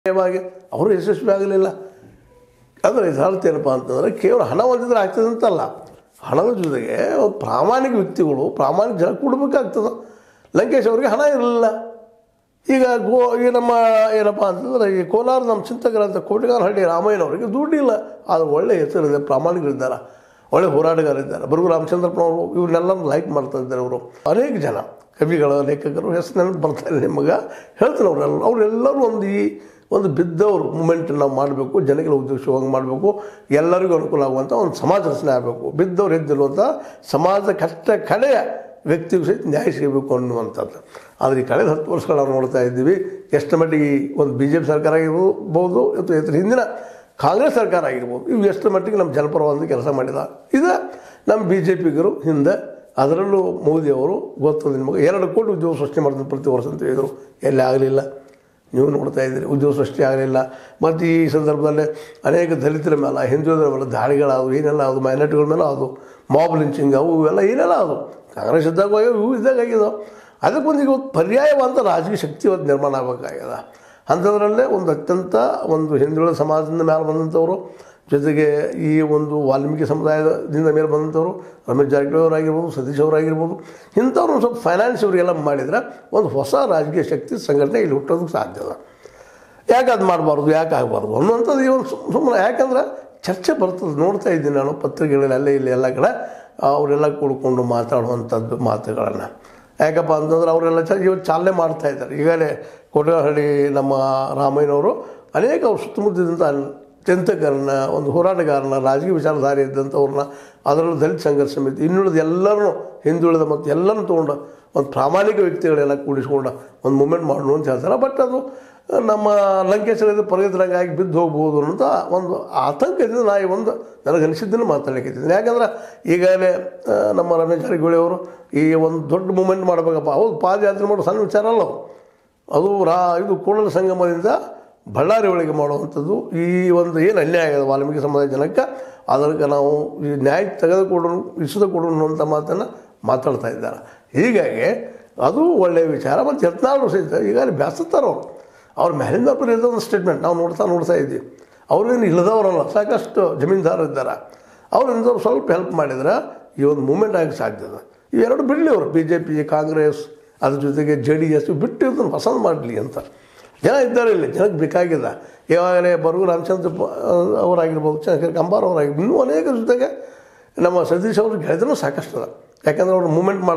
ವಾಗಿ ಅವರು ಯಶಸ್ವಿ ಆಗಲಿಲ್ಲ ಅಂದರೆ ಇದರ ಅರ್ಥ ಏನಪ್ಪ ಅಂತಂದರೆ ಕೇವಲ ಹಣ ಹೊಂದಿದ್ರೆ ಆಗ್ತದೆ ಅಂತಲ್ಲ ಹಣದ ಜೊತೆಗೆ ಒಬ್ಬ ಪ್ರಾಮಾಣಿಕ ವ್ಯಕ್ತಿಗಳು ಪ್ರಾಮಾಣಿಕ ಜನ ಕೊಡಬೇಕಾಗ್ತದೆ ಲಂಕೇಶ್ ಅವರಿಗೆ ಹಣ ಇರಲಿಲ್ಲ ಈಗ ಗೋ ಈ ನಮ್ಮ ಏನಪ್ಪ ಅಂತಂದ್ರೆ ಈ ಕೋಲಾರ ನಮ್ಮ ಚಿಂತಕರಂತ ಕೋಟಿಗಾರಹಳ್ಳಿ ರಾಮಯ್ಯನವರಿಗೆ ದುಡ್ಡಿಲ್ಲ ಆದ್ರೆ ಒಳ್ಳೆ ಹೆಸರಿದೆ ಪ್ರಾಮಾಣಿಕರಿದ್ದಾರೆ ಒಳ್ಳೆ ಹೋರಾಟಗಾರಿದ್ದಾರೆ ಬರುಗು ರಾಮಚಂದ್ರಪ್ಪನವರು ಇವ್ರನ್ನೆಲ್ಲ ಲೈಕ್ ಮಾಡ್ತಾ ಇದ್ದಾರೆ ಅವರು ಅನೇಕ ಜನ ಕವಿಗಳ ಲೇಖಕರು ಹೆಸರು ನೆನಪು ಬರ್ತಾರೆ ನಿಮಗೆ ಹೇಳ್ತಾರೆ ಅವರೆಲ್ಲ ಅವರೆಲ್ಲರೂ ಒಂದು ಈ ಒಂದು ಬಿದ್ದವರು ಮೂಮೆಂಟ್ ನಾವು ಮಾಡಬೇಕು ಜನಗಳ ಉದ್ದೇಶವಾಗಿ ಮಾಡಬೇಕು ಎಲ್ಲರಿಗೂ ಅನುಕೂಲ ಆಗುವಂಥ ಒಂದು ಸಮಾಜ ರಚನೆ ಆಗಬೇಕು ಬಿದ್ದವ್ರು ಎದ್ದಿರುವಂಥ ಸಮಾಜ ಕಷ್ಟ ಕಡೆಯ ವ್ಯಕ್ತಿಗೂ ಸಹಿತ ನ್ಯಾಯ ಸಿಗಬೇಕು ಅನ್ನುವಂಥದ್ದು ಆದರೆ ಈ ಕಳೆದ ಹತ್ತು ವರ್ಷಗಳು ನಾವು ನೋಡ್ತಾ ಇದ್ದೀವಿ ಎಷ್ಟು ಮಟ್ಟಿಗೆ ಈ ಒಂದು ಬಿ ಜೆ ಪಿ ಸರ್ಕಾರ ಆಗಿರ್ಬೋದು ಅಥವಾ ಇದ್ರ ಹಿಂದಿನ ಕಾಂಗ್ರೆಸ್ ಸರ್ಕಾರ ಆಗಿರ್ಬೋದು ಇವು ಎಷ್ಟು ಮಟ್ಟಿಗೆ ನಮ್ಮ ಜನಪರವಾದ ಕೆಲಸ ಮಾಡಿದ ಇದು ನಮ್ಮ ಬಿ ಜೆ ಪಿಗರು ಹಿಂದೆ ಅದರಲ್ಲೂ ಮೋದಿಯವರು ಗೊತ್ತು ನಿಮಗೆ ಎರಡು ಕೋಟಿ ಉದ್ಯೋಗ ಸೃಷ್ಟಿ ಮಾಡ್ತಾರೆ ಪ್ರತಿ ವರ್ಷ ಅಂತ ಹೇಳಿದರು ಎಲ್ಲಿ ಆಗಲಿಲ್ಲ ನೀವು ನೋಡ್ತಾ ಇದ್ದೀರಿ ಉದ್ಯೋಗ ಸೃಷ್ಟಿ ಆಗಲಿಲ್ಲ ಮತ್ತು ಈ ಸಂದರ್ಭದಲ್ಲಿ ಅನೇಕ ದಲಿತರ ಮೇಲೆ ಹಿಂದುಳಿದರ ಮೇಲೆ ದಾಳಿಗಳಾದವು ಏನೆಲ್ಲ ಅದು ಮೈನಾರಿಟಿಗಳ ಮೇಲೆ ಅದು ಮಾಬ್ ಲಿಂಚಿಂಗ್ ಅವು ಇವೆಲ್ಲ ಏನೆಲ್ಲ ಅದು ಕಾಂಗ್ರೆಸ್ ಇದ್ದಾಗ ಆಗ್ಯಾವ, ಇವು ಇದ್ದಾಗ ಆಗಿದಾವೆ ಅದಕ್ಕೊಂದು ಈಗ ಒಂದು ಪರ್ಯಾಯವಾದ ರಾಜಕೀಯ ಶಕ್ತಿ ಇವತ್ತು ನಿರ್ಮಾಣ ಆಗಬೇಕಾಗ್ಯದ ಅಂಥದ್ರಲ್ಲೇ ಒಂದು ಅತ್ಯಂತ ಒಂದು ಹಿಂದುಳಿದ ಸಮಾಜದಿಂದ ಮೇಲೆ ಬಂದಂಥವರು ಜೊತೆಗೆ ಈ ಒಂದು ವಾಲ್ಮೀಕಿ ಸಮುದಾಯದಿಂದ ಮೇಲೆ ಬಂದಂಥವ್ರು ರಮೇಶ್ ಜಾರಕಿಹೊಳಿ ಅವರಾಗಿರ್ಬೋದು ಸತೀಶ್ ಅವರಾಗಿರ್ಬೋದು ಇಂಥವ್ರು ಒಂದು ಸ್ವಲ್ಪ ಫೈನಾನ್ಸ್ ಇವರಿಗೆಲ್ಲ ಮಾಡಿದರೆ ಒಂದು ಹೊಸ ರಾಜಕೀಯ ಶಕ್ತಿ ಸಂಘಟನೆ ಇಲ್ಲಿ ಹುಟ್ಟೋದಕ್ಕೆ ಸಾಧ್ಯ ಅದ ಯಾಕೆ ಅದು ಮಾಡಬಾರ್ದು ಯಾಕೆ ಆಗಬಾರ್ದು ಅನ್ನುವಂಥದ್ದು ಈ ಒಂದು ಸುಮ್ಮನೆ ಯಾಕಂದ್ರೆ ಚರ್ಚೆ ಬರ್ತದೆ ನೋಡ್ತಾ ಇದ್ದೀನಿ ನಾನು ಪತ್ರಿಕೆಗಳಲ್ಲಿ ಅಲ್ಲೇ ಇಲ್ಲಿ ಎಲ್ಲ ಕಡೆ ಅವರೆಲ್ಲ ಕೂಡ್ಕೊಂಡು ಮಾತಾಡುವಂಥದ್ದು ಮಾತುಗಳನ್ನು ಯಾಕಪ್ಪ ಅಂತಂದ್ರೆ ಅವರೆಲ್ಲ ಚ ಇವತ್ತು ಚಾಲನೆ ಮಾಡ್ತಾ ಇದ್ದಾರೆ ಈಗಲೇ ಕೊಟಗಹಳ್ಳಿ ನಮ್ಮ ರಾಮಯ್ಯನವರು ಅನೇಕ ಅವ್ರ ಸುತ್ತಮುತ್ತಲಿದ್ದಂಥ ಚಿಂತಕರನ್ನ ಒಂದು ಹೋರಾಟಗಾರನ ರಾಜಕೀಯ ವಿಚಾರಧಾರೆ ಇದ್ದಂಥವ್ರನ್ನ ಅದರಲ್ಲೂ ದಲಿತ ಸಂಘರ್ಷ ಸಮಿತಿ ಇನ್ನುಳಿದ ಎಲ್ಲರನ್ನೂ ಹಿಂದುಳಿದ ಮತ್ತು ಎಲ್ಲರನ್ನೂ ತೊಗೊಂಡು ಒಂದು ಪ್ರಾಮಾಣಿಕ ವ್ಯಕ್ತಿಗಳೆಲ್ಲ ಕೂಡಿಸ್ಕೊಂಡು ಒಂದು ಮೂಮೆಂಟ್ ಮಾಡೋಣ ಅಂತ ಹೇಳ್ತಾರೆ ಬಟ್ ಅದು ನಮ್ಮ ಲಂಕೇಶ್ವರದ ಪರ್ವತರಂಗಾಗಿ ಬಿದ್ದು ಹೋಗ್ಬೋದು ಅನ್ನೋಂಥ ಒಂದು ಆತಂಕದಿಂದ ನಾ ಈ ಒಂದು ನನಗೆ ಅನಿಸಿದ್ದನ್ನು ಮಾತಾಡಲಿಕ್ಕಿದ್ದೀನಿ ಯಾಕಂದ್ರೆ ಈಗಾಗಲೇ ಆ, ನಮ್ಮ ರಮೇಶ್ ಜಾರಕಿಹೊಳಿ ಅವರು ಈ ಒಂದು ದೊಡ್ಡ ಮೂಮೆಂಟ್ ಮಾಡಬೇಕಪ್ಪ ಹೌದು ಪಾದಯಾತ್ರೆ ಮಾಡೋ ಸಣ್ಣ ವಿಚಾರ ಅಲ್ಲ ಅವು. ಅದು ರಾ ಇದು ಕೂಡಲ ಸಂಗಮದಿಂದ ಬಳ್ಳಾರಿ ಒಳಗೆ ಮಾಡುವಂಥದ್ದು ಈ ಒಂದು ಏನು ಅನ್ಯಾಯ ಆಗಿದೆ ವಾಲ್ಮೀಕಿ ಸಮುದಾಯ ಜನಕ್ಕೆ ಅದಕ್ಕೆ ನಾವು ಈ ನ್ಯಾಯ ತೆಗೆದುಕೊಡೋಣ ಇಸದ ಕೊಡೋಣ ಅಂತ ಮಾತನ್ನು ಮಾತಾಡ್ತಾ ಇದ್ದಾರೆ ಹೀಗಾಗಿ ಅದು ಒಳ್ಳೆಯ ವಿಚಾರ ಮತ್ತು ಯತ್ನಾಳು ಸಹಿತ ಈಗಾಗಲೇ ಬ್ಯಾಸತ್ತಾರ ಅವರು ಅವ್ರ ಮ್ಯಾಲಿಂದ ಬರೆದ ಒಂದು ಸ್ಟೇಟ್ಮೆಂಟ್ ನಾವು ನೋಡ್ತಾ ನೋಡ್ತಾ ಇದ್ದೀವಿ ಅವ್ರೇನು ಇಲ್ಲದವರಲ್ಲ ಸಾಕಷ್ಟು ಜಮೀನ್ದಾರರು ಇದ್ದಾರೆ ಅವರಿಂದ ಸ್ವಲ್ಪ ಹೆಲ್ಪ್ ಮಾಡಿದ್ರೆ ಈ ಒಂದು ಮೂಮೆಂಟ್ ಆಗಕ್ಕೆ ಸಾಧ್ಯ ಇದೆ ಇವೆರಡು ಬಿಡಲಿ ಅವರು ಬಿ ಜೆ ಪಿ ಕಾಂಗ್ರೆಸ್ ಅದ್ರ ಜೊತೆಗೆ ಜೆ ಡಿ ಎಸ್ ಬಿಟ್ಟು ಇದನ್ನು ಹೊಸದು ಮಾಡಲಿ ಅಂತ ಜನ ಇದ್ದಾರೆ ಇಲ್ಲಿ ಜನಕ್ಕೆ ಬೇಕಾಗಿದೆ ಇವಾಗಲೇ ಬರಗು ರಾಮಚಂದ್ರ ಪ- ಅವರಾಗಿರ್ಬೋದು ಚಂದ್ರ ಕಂಬಾರ್ ಅವರಾಗಿರ್ಬೋದು ಇನ್ನೂ ಅನೇಕ ಜೊತೆಗೆ ನಮ್ಮ ಸತೀಶ್ ಅವ್ರಿಗೆ ಹೇಳಿದ್ರು ಸಾಕಷ್ಟು ಅದ ಯಾಕಂದ್ರೆ ಅವ್ರು ಮೂಮೆಂಟ್ ಮಾಡಿ